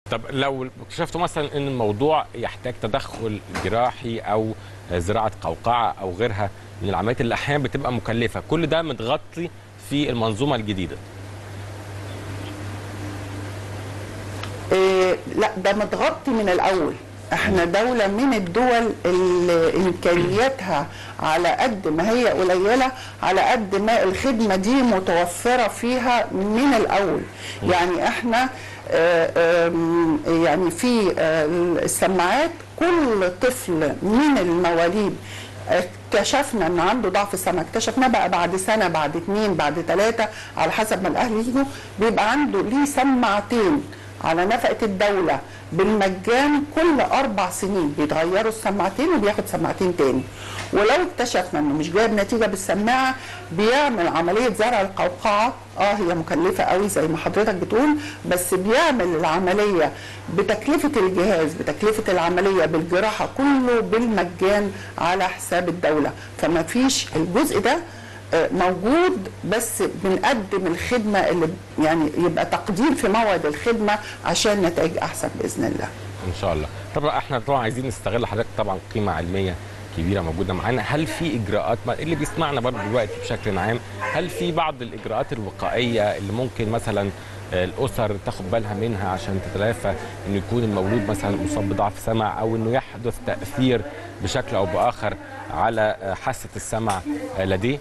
طب لو اكتشفتوا مثلا ان الموضوع يحتاج تدخل جراحي او زراعه قوقعه او غيرها من العمليات اللي احيانا بتبقى مكلفه كل ده متغطي في المنظومه الجديده إيه لا ده متغطي من الاول احنا دولة من الدول اللي امكانياتها على قد ما هي قليلة على قد ما الخدمة دي متوفرة فيها من الاول يعني احنا آه، آم، يعني في آه، السماعات كل طفل من المواليد اكتشفنا ان عنده ضعف سمع اكتشفناه بقى بعد سنه بعد اتنين بعد ثلاثه على حسب ما الاهل يجوا بيبقى عنده ليه سماعتين على نفقه الدوله بالمجان كل اربع سنين بيتغيروا السماعتين وبياخد سماعتين تاني ولو اكتشفنا انه مش جايب نتيجه بالسماعه بيعمل عمليه زرع القوقعه اه هي مكلفه قوي زي ما حضرتك بتقول بس بيعمل العمليه بتكلفه الجهاز بتكلفه العمليه بالجراحه كله بالمجان على حساب الدوله فما فيش الجزء ده آه، موجود بس بنقدم الخدمه اللي يعني يبقى تقدير في موعد الخدمه عشان نتائج احسن باذن الله. ان شاء الله طبعا احنا طبعا عايزين نستغل حضرتك طبعا قيمه علميه كبيره موجوده معانا هل في اجراءات ما اللي بيسمعنا برضه دلوقتي بشكل عام هل في بعض الاجراءات الوقائيه اللي ممكن مثلا آه، الاسر تاخد بالها منها عشان تتلافى انه يكون المولود مثلا مصاب بضعف سمع او انه يحدث تاثير بشكل او باخر على آه، حاسه السمع آه، لديه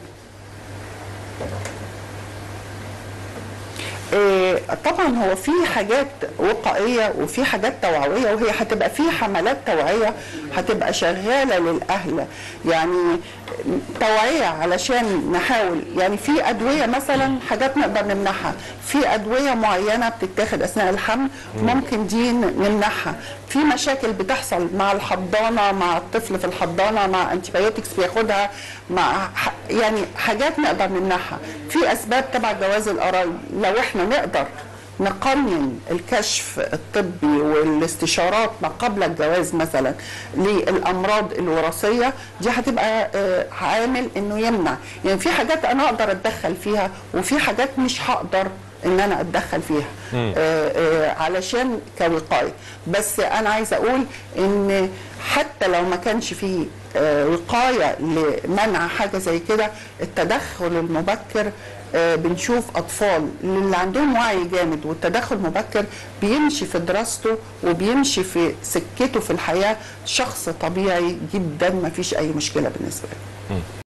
إيه، طبعا هو في حاجات وقائيه وفي حاجات توعويه وهي هتبقى في حملات توعيه هتبقى شغاله للاهل يعني توعيه علشان نحاول يعني في ادويه مثلا حاجات نقدر نمنعها في ادويه معينه بتتاخد اثناء الحمل ممكن دي نمنعها في مشاكل بتحصل مع الحضانه مع الطفل في الحضانه مع انتيبيوتكس بياخدها مع ح- يعني حاجات نقدر نمنعها في اسباب تبع جواز القرايب لو احنا نقدر نقنن الكشف الطبي والاستشارات ما قبل الجواز مثلا للامراض الوراثيه دي هتبقى آه، عامل انه يمنع يعني في حاجات انا اقدر اتدخل فيها وفي حاجات مش هقدر ان انا اتدخل فيها آه آه علشان كوقايه بس انا عايزه اقول ان حتى لو ما كانش فيه آه وقايه لمنع حاجه زي كده التدخل المبكر آه بنشوف اطفال اللي عندهم وعي جامد والتدخل مبكر بيمشي في دراسته وبيمشي في سكته في الحياه شخص طبيعي جدا ما فيش اي مشكله بالنسبه له